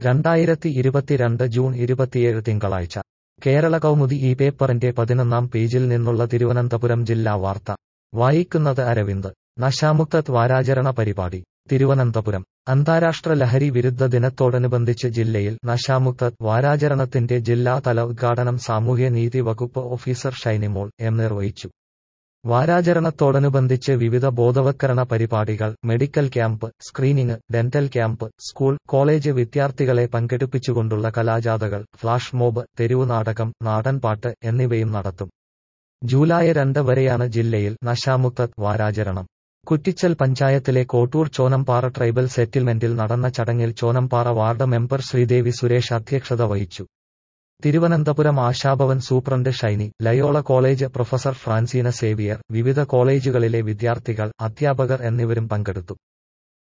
രണ്ടായിരത്തി ഇരുപത്തിരണ്ട് ജൂൺ ഇരുപത്തിയേഴ് തിങ്കളാഴ്ച കേരള കൗമുദി ഈ പേപ്പറിന്റെ പതിനൊന്നാം പേജിൽ നിന്നുള്ള തിരുവനന്തപുരം ജില്ലാ വാർത്ത വായിക്കുന്നത് അരവിന്ദ് നശാമുക്ത വാരാചരണ പരിപാടി തിരുവനന്തപുരം അന്താരാഷ്ട്ര ലഹരി വിരുദ്ധ ദിനത്തോടനുബന്ധിച്ച് ജില്ലയിൽ നശാമുക്ത വാരാചരണത്തിന്റെ ജില്ലാതല ഉദ്ഘാടനം സാമൂഹ്യനീതി വകുപ്പ് ഓഫീസർ ഷൈനിമോൾ എം നിർവഹിച്ചു വാരാചരണത്തോടനുബന്ധിച്ച് വിവിധ ബോധവത്കരണ പരിപാടികൾ medical camp screening dental camp school college വിദ്യാർത്ഥികളെ പങ്കെടുപ്പിച്ചുകൊണ്ടുള്ള കലാജാഥകൾ ഫ്ലാഷ് മോബ് തെരുവുനാടകം നാടൻപാട്ട് എന്നിവയും നടത്തും ജൂലൈ രണ്ട് വരെയാണ് ജില്ലയിൽ നശാമുക്ത വാരാചരണം കുറ്റിച്ചൽ പഞ്ചായത്തിലെ കോട്ടൂർ ചോനംപാറ ട്രൈബൽ സെറ്റിൽമെന്റിൽ നടന്ന ചടങ്ങിൽ ചോനംപാറ വാർഡ് മെമ്പർ ശ്രീദേവി സുരേഷ് അധ്യക്ഷത വഹിച്ചു Thiruvananthapuram Ashabhavan superintendent Shiny Loyola college professor Francina Xavier വിവിധ കോളേജുകളിലെ വിദ്യാർത്ഥികൾ അധ്യാപകർ എന്നിവരും പങ്കെടുത്തു